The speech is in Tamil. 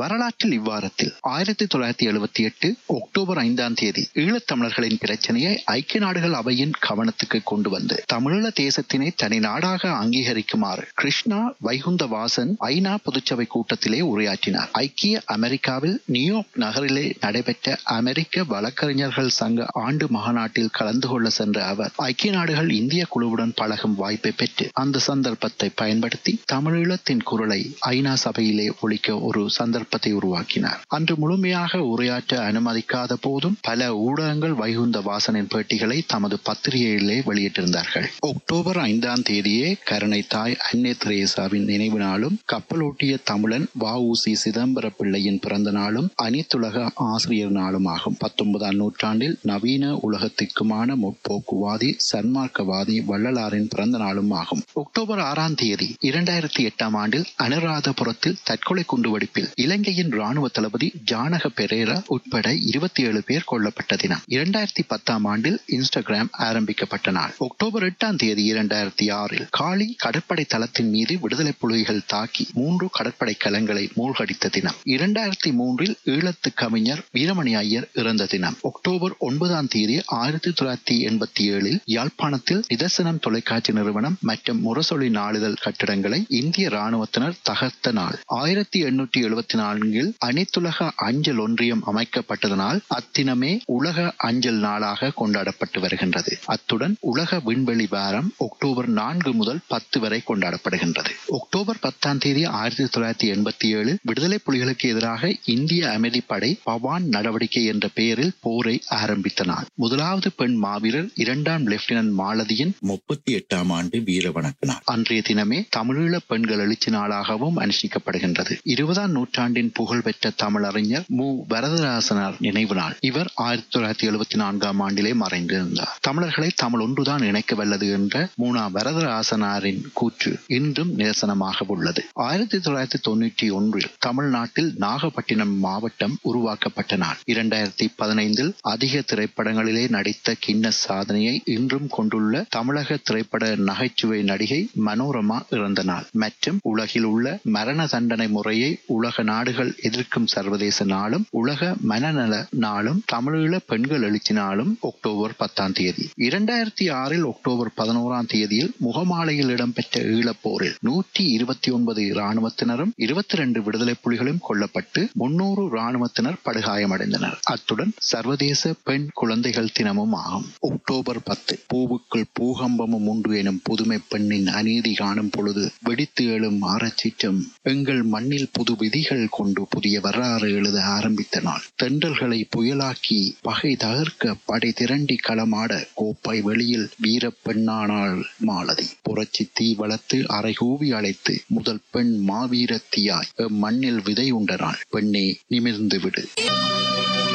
வரலாற்றில் இவ்வாரத்தில் ஆயிரத்தி தொள்ளாயிரத்தி எழுபத்தி எட்டு அக்டோபர் ஐந்தாம் தேதி ஈழத்தமிழர்களின் பிரச்சனையை ஐக்கிய நாடுகள் அவையின் கவனத்துக்கு கொண்டு வந்து தமிழீழ தேசத்தினை தனி நாடாக அங்கீகரிக்குமாறு கிருஷ்ணா வைகுந்தவாசன் ஐநா பொதுச்சபை கூட்டத்திலே உரையாற்றினார் ஐக்கிய அமெரிக்காவில் நியூயார்க் நகரிலே நடைபெற்ற அமெரிக்க வழக்கறிஞர்கள் சங்க ஆண்டு மாநாட்டில் கலந்து கொள்ள சென்ற அவர் ஐக்கிய நாடுகள் இந்திய குழுவுடன் பழகும் வாய்ப்பை பெற்று அந்த சந்தர்ப்பத்தை பயன்படுத்தி தமிழீழத்தின் குரலை ஐநா சபையிலே ஒழிக்க ஒரு சந்தர்ப்பத்தை உருவாக்கினார் அன்று முழுமையாக உரையாற்ற அனுமதிக்காத போதும் பல ஊடகங்கள் வைகுந்த வாசனின் பேட்டிகளை தமது பத்திரிகையிலே வெளியிட்டிருந்தார்கள் அக்டோபர் ஐந்தாம் தேதியே கருணை தாய் அன்னை திரேசாவின் நினைவு நாளும் கப்பலோட்டிய தமிழன் வ உ சி சிதம்பர பிள்ளையின் பிறந்த நாளும் அனைத்துலக ஆசிரியர் நாளும் ஆகும் பத்தொன்பதாம் நூற்றாண்டில் நவீன உலகத்திற்குமான முற்போக்குவாதி சன்மார்க்கவாதி வள்ளலாரின் பிறந்த நாளும் ஆகும் அக்டோபர் ஆறாம் தேதி இரண்டாயிரத்தி எட்டாம் ஆண்டில் அனுராதபுரத்தில் தற்கொலை குண்டுவெடிப்பில் இலங்கையின் ராணுவ தளபதி ஜானக பெரேரா உட்பட இருபத்தி ஏழு பேர் கொல்லப்பட்ட தினம் இரண்டாயிரத்தி பத்தாம் ஆண்டில் இன்ஸ்டாகிராம் ஆரம்பிக்கப்பட்ட நாள் அக்டோபர் எட்டாம் தேதி இரண்டாயிரத்தி ஆறில் காலி கடற்படை தளத்தின் மீது விடுதலை புலிகள் தாக்கி மூன்று கடற்படை கலங்களை மூழ்கடித்த தினம் இரண்டாயிரத்தி மூன்றில் ஈழத்து கவிஞர் வீரமணி ஐயர் இறந்த தினம் அக்டோபர் ஒன்பதாம் தேதி ஆயிரத்தி தொள்ளாயிரத்தி எண்பத்தி ஏழில் யாழ்ப்பாணத்தில் நிதர்சனம் தொலைக்காட்சி நிறுவனம் மற்றும் முரசொலி நாளிதழ் கட்டிடங்களை இந்திய ராணுவத்தினர் தகர்த்த நாள் ஆயிரத்தி எண்ணூற்றி எழுபத்தி நான்கில் அனைத்துலக அஞ்சல் ஒன்றியம் அமைக்கப்பட்டதனால் அத்தினமே உலக அஞ்சல் நாளாக கொண்டாடப்பட்டு வருகின்றது அத்துடன் உலக விண்வெளி வாரம் அக்டோபர் நான்கு முதல் பத்து வரை கொண்டாடப்படுகின்றது அக்டோபர் பத்தாம் தேதி ஆயிரத்தி தொள்ளாயிரத்தி எண்பத்தி ஏழில் விடுதலை புலிகளுக்கு எதிராக இந்திய அமைதிப்படை பவான் நடவடிக்கை என்ற பெயரில் போரை ஆரம்பித்த நாள் முதலாவது பெண் மாவீரர் இரண்டாம் லெப்டினன்ட் மாலதியின் முப்பத்தி எட்டாம் ஆண்டு வீர வணக்க நாள் அன்றைய தினமே தமிழீழ பெண்கள் எழுச்சி நாளாகவும் அனுஷ்டிக்கப்படுகின்றது இருபதாம் நூற்றாண்டின் புகழ்பெற்ற தமிழறிஞர் மு வரதராசனார் நினைவு நாள் இவர் ஆயிரத்தி தொள்ளாயிரத்தி எழுபத்தி நான்காம் ஆண்டிலே மறைந்திருந்தார் தமிழர்களை தமிழ் ஒன்றுதான் இணைக்க வல்லது என்ற மூனா வரதராசனாரின் கூற்று இன்றும் நிதர்சனமாக உள்ளது ஆயிரத்தி தொள்ளாயிரத்தி தொண்ணூற்றி ஒன்றில் தமிழ்நாட்டில் நாகப்பட்டினம் மாவட்டம் உருவாக்கப்பட்ட நாள் இரண்டாயிரத்தி பதினைந்தில் அதிக திரைப்படங்களிலே நடித்த கிண்ண சாதனையை இன்றும் கொண்டுள்ள தமிழக திரைப்பட நகைச்சுவை நடிகை மனோரமா இறந்த நாள் மற்றும் உலகில் உள்ள மரண தண்டனை முறையை உலக நாடுகள் எதிர்க்கும் சர்வதேச நாளும் உலக மனநல நாளும் தமிழீழ பெண்கள் எழுச்சி நாளும் அக்டோபர் பத்தாம் தேதி இரண்டாயிரத்தி ஆறில் அக்டோபர் பதினோராம் தேதியில் முகமாலையில் இடம்பெற்ற ஈழப்போரில் நூற்றி இருபத்தி ஒன்பது இராணுவத்தினரும் இருபத்தி ரெண்டு விடுதலை புலிகளும் கொல்லப்பட்டு முன்னூறு இராணுவத்தினர் படுகாயமடைந்தனர் அத்துடன் சர்வதேச பெண் குழந்தைகள் தினமும் ஆகும் அக்டோபர் பத்து பூவுக்குள் பூகம்பமும் உண்டு எனும் புதுமை பெண்ணின் அநீதி காணும் பொழுது வெடித்து எழும் ஆரச்சிற்றம் எங்கள் மண்ணில் புது விதிகள் கொண்டு புதிய வரலாறு எழுத ஆரம்பித்த நாள் தென்றல்களை புயலாக்கி பகை தகர்க்க படை திரண்டி களமாட கோப்பை வெளியில் வீர பெண்ணானாள் மாலதி புரட்சி தீ வளர்த்து அரைகூவி அழைத்து முதல் பெண் மாவீரத்தியாய் மண்ணில் விதை உண்ட நாள் பெண்ணே நிமிர்ந்து விடு